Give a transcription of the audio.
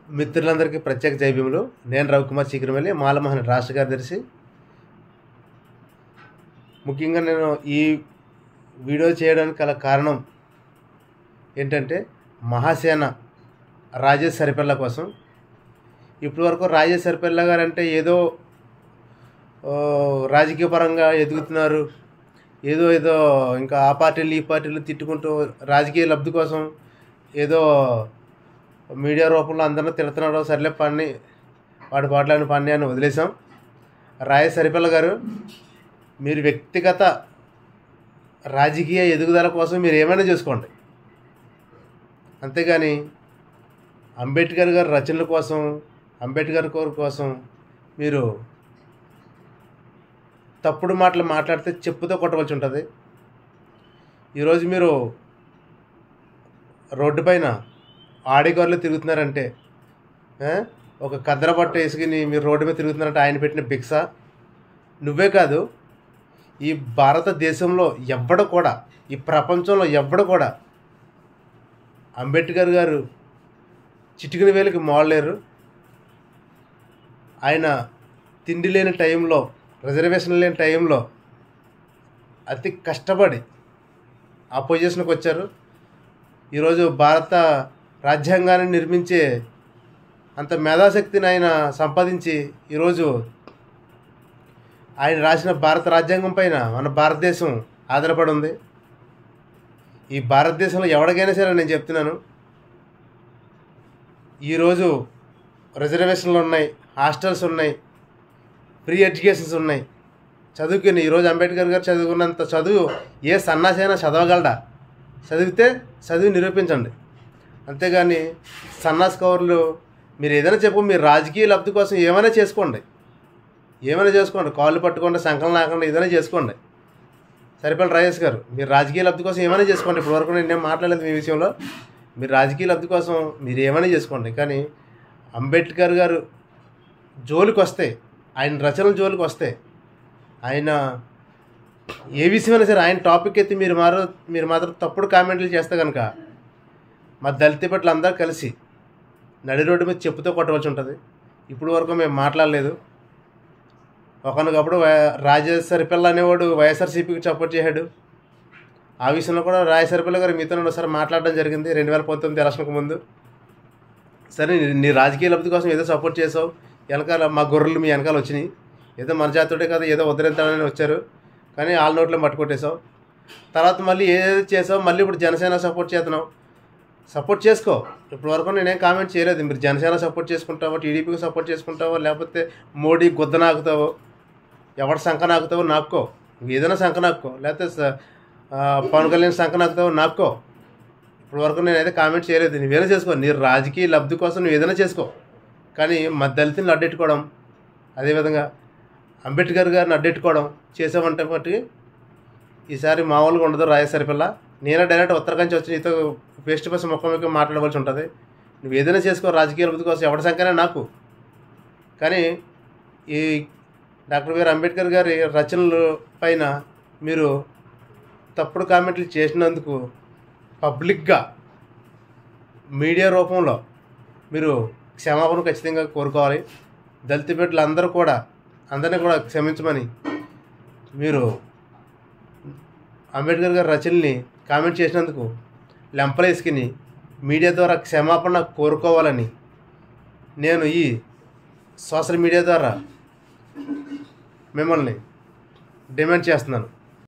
మిత్రులందరికీ ప్రత్యేక జైభీములు నేను రవికుమార్ చీకరమల్లి మాలమోహన్ రాష్ట్ర కార్యదర్శి ముఖ్యంగా నేను ఈ వీడియో చేయడానికి గల కారణం ఏంటంటే మహాసేన రాజేష్ సరిపల్ల కోసం ఇప్పటి వరకు రాజేష్ సరిపల్ల గారు అంటే ఏదో ఓ, రాజకీయ పరంగా ఎదుగుతున్నారు ఏదో ఏదో ఇంకా ఆ పార్టీలు ఈ పార్టీలు తిట్టుకుంటూ రాజకీయ లబ్ధి కోసం ఏదో మీడియా రూపంలో అందరినీ తిడుతున్నాడు సర్లే పని వాడి పాటలని పని అని వదిలేసాం రాయ సరిపల్ల గారు మీరు వ్యక్తిగత రాజకీయ ఎదుగుదల కోసం మీరు ఏమైనా చేసుకోండి అంతేగాని అంబేద్కర్ గారి రచనల కోసం అంబేద్కర్ గారి కోసం మీరు తప్పుడు మాటలు మాట్లాడితే చెప్పుతో కొట్టవలసి ఉంటుంది ఈరోజు మీరు రోడ్డు పైన ఆడిగారులు తిరుగుతున్నారంటే ఆ, ఒక కద్దర పట్టు వేసుకుని మీరు రోడ్డు మీద తిరుగుతున్నారంటే ఆయన పెట్టిన భిక్ష నువ్వే కాదు ఈ భారతదేశంలో ఎవ్వడు కూడా ఈ ప్రపంచంలో ఎవ్వడు కూడా అంబేద్కర్ గారు చిటికిన వేలకి మోడలేరు ఆయన తిండి లేని టైంలో రిజర్వేషన్ లేని టైంలో అతి కష్టపడి ఆ పొజిషన్కి వచ్చారు ఈరోజు భారత రాజ్యాంగాన్ని నిర్మించే అంత మేధాశక్తిని ఆయన సంపాదించి ఈరోజు ఆయన రాసిన భారత రాజ్యాంగం పైన మన భారతదేశం ఆధారపడి ఉంది ఈ భారతదేశంలో ఎవరికైనా సరే నేను చెప్తున్నాను ఈరోజు రిజర్వేషన్లు ఉన్నాయి హాస్టల్స్ ఉన్నాయి ఫ్రీ ఎడ్యుకేషన్స్ ఉన్నాయి చదువుకుని ఈరోజు అంబేద్కర్ గారు చదువుకున్నంత చదువు ఏ సన్నాసైనా చదవగలడా చదివితే చదివి నిరూపించండి అంతేగాని సన్నాస్ కవర్లు మీరు ఏదైనా చెప్పు మీరు రాజకీయ లబ్ధి కోసం ఏమైనా చేసుకోండి ఏమైనా చేసుకోండి కాళ్ళు పట్టుకోండి సంకలనం లేకుండా ఏదైనా చేసుకోండి సరిపల్లి రాజేష్ గారు మీరు రాజకీయ లబ్ధి కోసం ఏమైనా చేసుకోండి ఇప్పటివరకు నేను ఏం మాట్లాడలేదు మీ విషయంలో మీరు రాజకీయ లబ్ధి కోసం మీరు ఏమైనా చేసుకోండి కానీ అంబేద్కర్ గారు జోలికి వస్తే ఆయన రచనల జోలికి వస్తే ఆయన ఏ విషయమైనా సరే ఆయన టాపిక్ ఎత్తి మీరు మారు మీరు మాత్రం తప్పుడు కామెంట్లు చేస్తే కనుక మా దళిత పట్ల అందరూ కలిసి నడి రోడ్డు మీద చెప్పుతో కొట్టవలసి ఉంటుంది ఇప్పుడు వరకు మేము మాట్లాడలేదు ఒకనొకప్పుడు వై- రాజేష్ సరిపిల్ల అనేవాడు వైఎస్ఆర్సీపీకి సపోర్ట్ చేశాడు ఆ విషయంలో కూడా రాయ సరిపిల్ల గారు మీతో ఒకసారి మాట్లాడడం జరిగింది రెండు వేల పంతొమ్మిది ఎలక్షన్కి ముందు సరే నీ- నీ రాజకీయ లబ్ధి కోసం ఏదో సపోర్ట్ చేసావు వెనకాల మా గొర్రెలు మీ వెనకాల వచ్చినాయి ఏదో మన జాతుడే కదా ఏదో ఉద్ధరించాలని వచ్చారు కానీ ఆల్ నోట్లో మట్టుకొట్టేశావు తర్వాత మళ్ళీ ఏది చేసావు మళ్ళీ ఇప్పుడు జనసేన సపోర్ట్ చేస్తున్నావు సపోర్ట్ చేసుకో ఇప్పటి వరకు నేనేం కామెంట్ చేయలేదు మీరు జనసేన సపోర్ట్ చేసుకుంటావో టీడీపీకి సపోర్ట్ చేసుకుంటావో లేకపోతే మోడీ గుద్ద నాకుతావో ఎవరి సంఖ నాకుతావో నాక్కో ఏదైనా సంఖ నాక్కో లేకపోతే స- ఆ, పవన్ కళ్యాణ్ సంఖ నాకుతావో నాక్కో ఇప్పటి వరకు నేనైతే కామెంట్ చేయలేదు నువ్వేనా చేసుకో నీ రాజకీయ లబ్ధి కోసం నువ్వు ఏదైనా చేసుకో కానీ మా దళితులను అడ్డెట్టుకోవడం అదేవిధంగా అంబేద్కర్ గారిని అడ్డెట్టుకోవడం చేసామంటే బట్టి ఈసారి మామూలుగా ఉండదు రాజేశ్వరి పిల్ల నేనే డైరెక్ట్ ఉత్తరాఖండ్ వచ్చి నీతో ఫేస్ టు ఫేస్ ముఖాముఖి మాట్లాడవలసి ఉంటుంది నువ్వు ఏదైనా చేసుకో రాజకీయ లబ్ధి కోసం ఎవరి సంఖ్యనే నాకు కానీ ఈ డాక్టర్ బిఆర్ అంబేద్కర్ గారి రచనల పైన మీరు తప్పుడు కామెంట్లు చేసినందుకు పబ్లిక్గా మీడియా రూపంలో మీరు క్షమాపణ ఖచ్చితంగా కోరుకోవాలి దళిత బిడ్డలు అందరూ కూడా అందరినీ కూడా క్షమించమని మీరు అంబేద్కర్ గారి రచనల్ని కామెంట్ చేసినందుకు లెంపలేసుకుని మీడియా ద్వారా క్షమాపణ కోరుకోవాలని నేను ఈ సోషల్ మీడియా ద్వారా మిమ్మల్ని డిమాండ్ చేస్తున్నాను